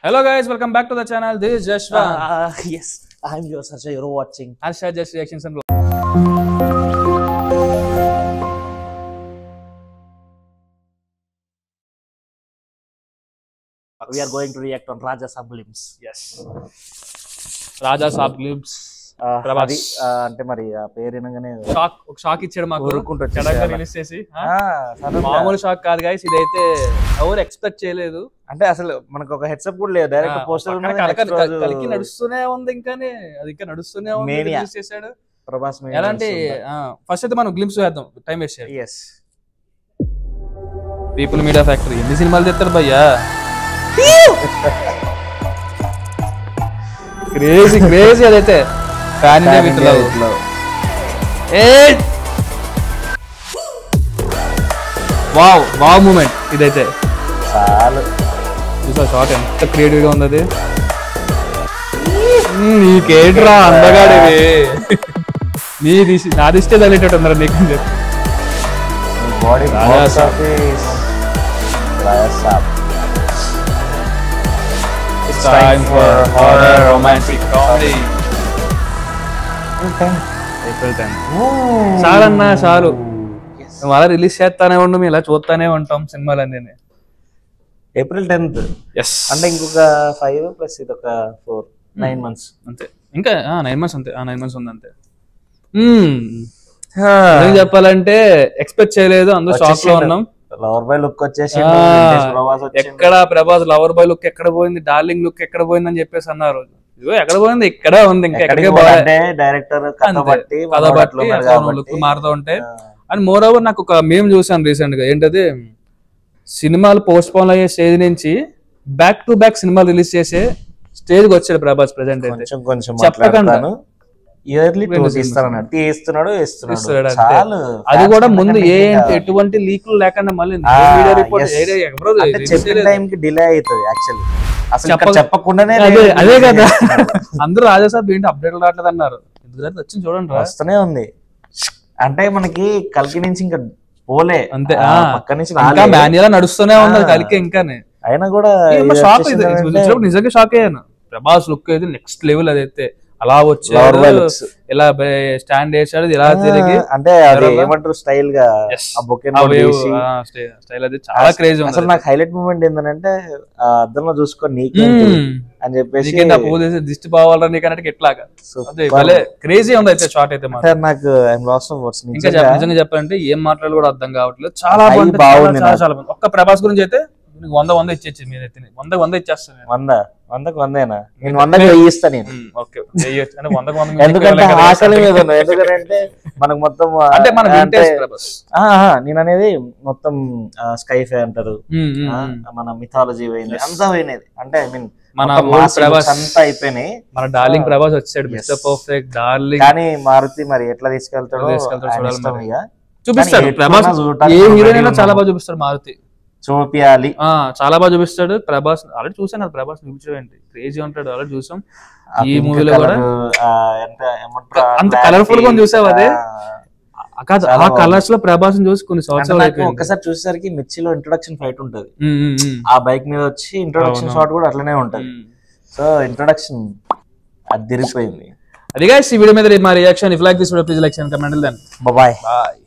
Hello guys, welcome back to the channel. This is Jashwa. Uh, yes, I'm your Sajay. You're watching. Harsha Just Reactions and We are going to react on Raja Sublims. yes. Raja Saab గ్లిబ్స్ Uh, Prabhas. అది uh, అంటే మరి ఆ పేరు వినగానే shock ఒక shock ఇచ్చాడు మాకు ఊరుకుంటూ వచ్చేసాడు సడన్ గా అలా. రిలీజ్ చేసి ఆ? Ah, sudden గా. మామూలు షాక్ కాదు గైస్ ఇదైతే ఎవరు ఎక్స్పెక్ట్ చేయలేదు అంటే అసలు మనకు ఒక హెడ్సప్ కూడా లేదు డైరెక్ట్ ఆ, పోస్టర్ పక్కన కలక- కల- కలికి నడుస్తూనే ఉంది ఇంకానే అది ఇంకా నడుస్తూనే ఉంది Mania. రిలీజ్ చేశాడు ప్రభాస్ ఎలాంటి ఫస్ట్ అయితే మనం గ్లిమ్స్ వేద్దాం టైం వేస్ట్ చేయాలి ఎస్ పీపుల్ మీడియా ఫ్యాక్టరీ ఎన్ని సినిమాలు తెస్తారు భయ్యా క్రేజీ క్రేజీ అదైతే fan with love wow wow moment ఇదైతే చాలు చూసా షార్ట్ ఎంత క్రియేటివ్ గా ఉంది అది మ్మ్, నీకేంట్రా అందగాడివి నీ దిశ నా దిష్టే తగిలేటట్టు ఉందరా నీకు అని చెప్పి. బాడీ Raja Saab. It's time for horror romantic comedy. April 10th. చాలన్నా చాలు నువ్వు అలా రిలీజ్ చేస్తానే ఉండు మేము ఇలా చూస్తానే ఉంటాం సినిమాలన్నీ ఏప్రిల్ టెన్త్ ఎస్ అంటే ఇంకొక ఫైవ్ ప్లస్ ఇది ఒక ఫోర్ నైన్ మంత్స్ అంతే ఇంకా నైన్ మంత్స్ అంతే నైన్ మంత్స్ ఉంది అంతే ఏం చెప్పాలంటే ఎక్స్పెక్ట్ చేయలేదు అందరూ షాక్ లో ఉన్నాం లవర్ బాయ్ లుక్ వచ్చేసి ఆ, ప్రభాస్ వచ్చిండు. ఎక్కడ ప్రభాస్ లవర్ బాయ్ లుక్ ఎక్కడ పోయింది డార్లింగ్ లుక్ ఎక్కడ పోయింది అని చెప్పేసి అన్నారు ఇదిగో ఎక్కడ పోయింది ఇక్కడ ఉంది ఇంకా ఎక్కడికి ఎక్కడికే పోవాలి పోలే. అంటే డైరెక్టర్ కథ అంతే. బట్టి కథ మనోడు బట్టి అట్లున్నాడు అట్లా కాబట్టి. లుక్ మారుతూ ఉంటాయి ఆ, అండ్ మోర్ ఓవర్ నాకు ఒక మేము చూసాను రీసెంట్ గా ఏంటది సినిమాలు పోస్ట్ పోన్ అయ్యే స్టేజ్ నుంచి బ్యాక్ టు బ్యాక్ సినిమాలు రిలీజ్ చేసే స్టేజ్ కి వచ్చాడు ప్రభాస్ ప్రెసెంట్ అయితే కొంచెం కొంచెం చెప్పకుండా. మాట్లాడతాను ఇయర్లీ టూ రెండు తీస్తానన్నాడు తీస్తున్నాడు ఇస్తున్నాడు ఇస్తున్నాడు అంతే. చాలు అది Fans కూడా కంటే ముందు ఇంకా ఏ ఇంకా- ఎటువంటి లీక్లు లేకుండా మళ్ళీ ఆ, మీడియా రిపోర్ట్ yes. ఎవరో అంటే release చెప్పిన చేయలేదు. టైం కి డిలే అవుతుంది యాక్చువల్లీ అసలు ఇక్కడ చెప్పక- చెప్పకుండానే అదే release అదే కదా చేస్తున్నారు. అందరూ రాజాసాబ్ ఏంటి అప్డేట్ రావట్లేదు అన్నారు ఎందుకంటే వచ్చింది చూడండి రా వస్తూనే ఉంది అంటే మనకి కలికి నుంచి ఇంకా పోలే అంతే ఆ, ఆ. పక్క నుంచి ఇంకా రాలే. మాన్యువల్ నడుస్తూనే ఉంది ఆ. కలికి ఇంకానే అయినా కూడా ఏమో ఇది షాక్ వచ్చేసింది ఇది అంటే చూసినప్పుడు నిజంగా షాక్ అయ్యాను ప్రభాస్ లుక్ అయితే నెక్స్ట్ లెవెల్ అదైతే అలా Lower వచ్చాడు by looks. ఇలా స్టాండ్ వేసాడు ఇలా ఆ, తిరిగి అంటే అది ఎవరన్నా? ఏమంటారు స్టైల్ గా Yes. ఆ బొకే ఆ wave, ఆ stay- style అది చాలా క్రేజ్ ఉంది అసలు నాకు హైలైట్ మూమెంట్ ఏంటంటే ఆ అద్దంలో చూసుకొని నీకే మ్మ్. అని చెప్పేసి నీకేంటి ఆ పూజ చేసి దిష్టి పోవాలని నీకు అన్నట్టు ఎట్లాగా Super. అదే భలే క్రేజీ ఉంది అయితే షార్ట్ అయితే మాత్రం అంటే నాకు ఐఎమ్ లాస్ట్ ఆఫ్ వర్డ్స్ ఇంకా చెప్ప- నిజంగా చెప్పాలంటే ఏం మాట్లాడాలో కూడా అర్థం కావట్లేదు చాలా High బాగుంది బాగుంది చాలా నాకు. చాలా బాగుంది ఒక్క ప్రభాస్ గురించి అయితే నీకు వంద వంద ఇచ్చేసి మీరు అయితే వంద వంద ఇచ్చేస్తాను నేను. వంద వందకు వందేనా నేను వందకు వెయ్యి ఇస్తా నేను మ్మ్, ఓకే వెయ్యొచ్చు. అంటే వందకు వంద మీకు ఎందుకంటే ఇవ్వలేం కదా. ఆకలి మీద ఉన్నా ఎందుకంటే మనకు మొత్తం ఆ, అంటే మన అంటే వింటేజ్ ప్రభాస్ ఆ, ఆ, నేను అనేది మొత్తం స్కై ఫే అంటారు మ్మ్, మ్మ్, ఆ, మ్మ్. మన మిథాలజీ పోయింది అంతా పోయినది అంటే ఐ మీన్ మన మొత్తం old mass ప్రభాస్. looks అంతా అయిపోయినాయి మన డార్లింగ్ ప్రభాస్ వచ్చాడు Yes. మిస్టర్ పర్ఫెక్ట్ డార్లింగ్ కానీ మారుతి మరి ఎట్లా తీసుకెళ్తాడో ఎట్లా తీసుకెళ్తాడో ఆయన చూడాలి ఇష్టం మరి. ఇక చూపిస్తాడు కానీ ప్రభాస్ ఎట్లున్నా చూడటానికి ఏ ready హీరోయిన్ అయినా ఉన్నాము. చాలా బాగా చూపిస్తాడు మారుతి చూపియాలి ఆ చాలా బాగా చూపిస్తాడు ప్రభాస్ ఆల్రెడీ చూసాను అది ప్రభాస్ చూపించడం ఏంటి క్రేజీ ఉంటాడు ఆల్రెడీ చూసాం ఆ ఈ pink మూవీలో colour, కూడా ఆ, ఎంత ఏమంటారు, ఆ అంత clarity, colourful గా చూసావా అది? ఆ, ఆ కాదు చాలా ఆ బాగుంది. కలర్స్ లో ప్రభాస్ చూసి కొన్ని అంటే సంవత్సరాలు నాకు అయిపోయింది ఒక్కసారి చూసేసరికి మిర్చిలో ఇంట్రొడక్షన్ ఫైట్ ఉంటది ఉమ్, ఉమ్, ఉమ్. ఆ బైక్ మీద వచ్చి ఇంట్రొడక్షన్ అవును. షాట్ కూడా అట్లనే ఉంటది ఉమ్. సో ఇంట్రొడక్షన్ అది తిరిగిపోయింది అది guys ఈ వీడియో మీద మా reaction if like this video please like and comment then bye bye